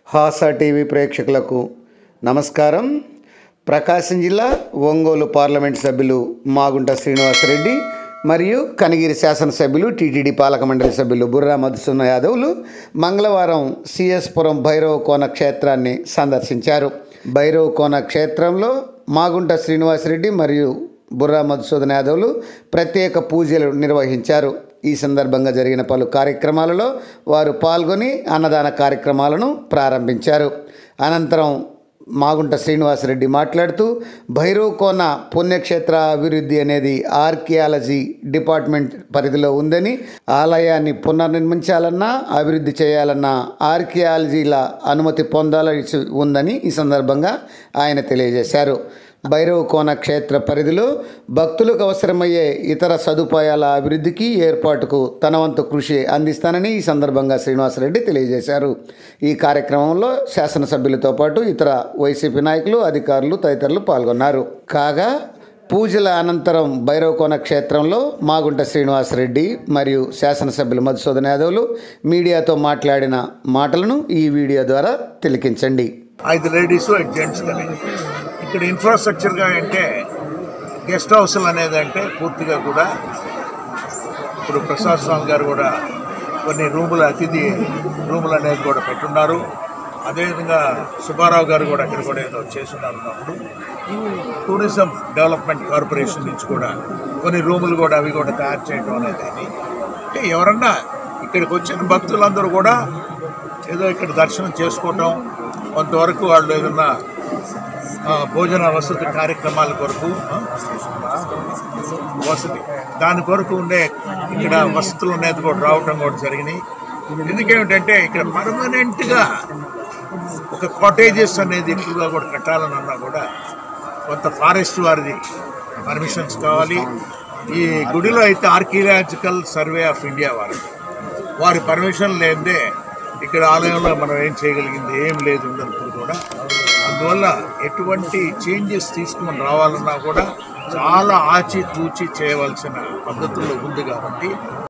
హాసా TV ప్రేక్షకులకు నమస్కారం ప్రకాశం జిల్లా ఒంగోలు పార్లమెంట్ సభ్యులు మాగుంట శ్రీనివాసరెడ్డి మరియు కనిగిరి శాసనసభ్యులు టీటీడీ పాలక మండలి సభ్యులు బుర్రా మధుసూన యాదవ్లు మంగళవారం సిఎస్పురం భైరవ కోన క్షేత్రాన్ని సందర్శించారు భైరవ కోన క్షేత్రంలో మాగుంట శ్రీనివాసరెడ్డి మరియు బుర్రా మధుసూదన్ యాదవ్లు ప్రత్యేక పూజలు నిర్వహించారు ఈ సందర్భంగా జరిగిన పలు కార్యక్రమాలలో వారు పాల్గొని అన్నదాన కార్యక్రమాలను ప్రారంభించారు అనంతరం మాగుంట శ్రీనివాసరెడ్డి మాట్లాడుతూ భైరవ్ కోన పుణ్యక్షేత్ర అభివృద్ధి అనేది ఆర్కియాలజీ డిపార్ట్మెంట్ పరిధిలో ఉందని ఆలయాన్ని పునర్నిర్మించాలన్నా అభివృద్ధి చేయాలన్నా ఆర్కియాలజీల అనుమతి పొందాల్సి ఉందని ఈ సందర్భంగా ఆయన తెలియజేశారు భైరవ కోన క్షేత్ర పరిధిలో భక్తులకు అవసరమయ్యే ఇతర సదుపాయాల అభివృద్ధికి ఏర్పాటుకు తన వంతు కృషి అందిస్తానని ఈ సందర్భంగా శ్రీనివాసరెడ్డి తెలియజేశారు ఈ కార్యక్రమంలో శాసనసభ్యులతో పాటు ఇతర వైసీపీ నాయకులు అధికారులు తదితరులు పాల్గొన్నారు కాగా పూజల అనంతరం భైరవకోన క్షేత్రంలో మాగుంట శ్రీనివాసరెడ్డి మరియు శాసనసభ్యులు మధుసూదన్ యాదవ్లు మీడియాతో మాట్లాడిన మాటలను ఈ వీడియో ద్వారా తిలకించండి ఐదు లేడీస్ ఐదు జెంట్స్ కానీ ఇక్కడ ఇన్ఫ్రాస్ట్రక్చర్గా అంటే గెస్ట్ హౌస్లు అనేది అంటే పూర్తిగా కూడా ఇప్పుడు ప్రసాద్ స్వామి గారు కూడా కొన్ని రూముల అతిథి రూములు అనేది కూడా పెట్టున్నారు అదేవిధంగా సుబ్బారావు గారు కూడా అక్కడ కూడా ఏదో చేస్తున్నారు ఉన్నప్పుడు టూరిజం డెవలప్మెంట్ కార్పొరేషన్ నుంచి కూడా కొన్ని రూములు కూడా అవి కూడా తయారు చేయడం అనేది అని. అంటే ఎవరన్నా ఇక్కడికి వచ్చిన భక్తులందరూ కూడా ఏదో ఇక్కడ దర్శనం చేసుకోవటం కొంతవరకు వాళ్ళు ఏదన్నా ఆ, భోజన వసతి కార్యక్రమాల కొరకు ఆ, వసతి దాని కొరకు ఉండే ఇక్కడ వసతులు అనేది కూడా రావటం కూడా జరిగినాయి ఎందుకేమిటంటే ఇక్కడ పర్మనెంట్గా ఒక కాటేజెస్ అనేది ఎక్కువగా కూడా కట్టాలని అన్నా కూడా కొంత ఫారెస్ట్ వారిది పర్మిషన్స్ కావాలి ఈ గుడిలో అయితే ఆర్కియలాజికల్ సర్వే ఆఫ్ ఇండియా వారు వారి పర్మిషన్ లేదే ఇక్కడ ఆలయంలో మనం ఏం చేయగలిగింది ఏం లేదు ఉన్నప్పుడు కూడా అందువల్ల ఎటువంటి చేంజెస్ తీసుకుని రావాలన్నా కూడా చాలా ఆచి తూచి చేయవలసిన పద్ధతుల్లో ఉంది కాబట్టి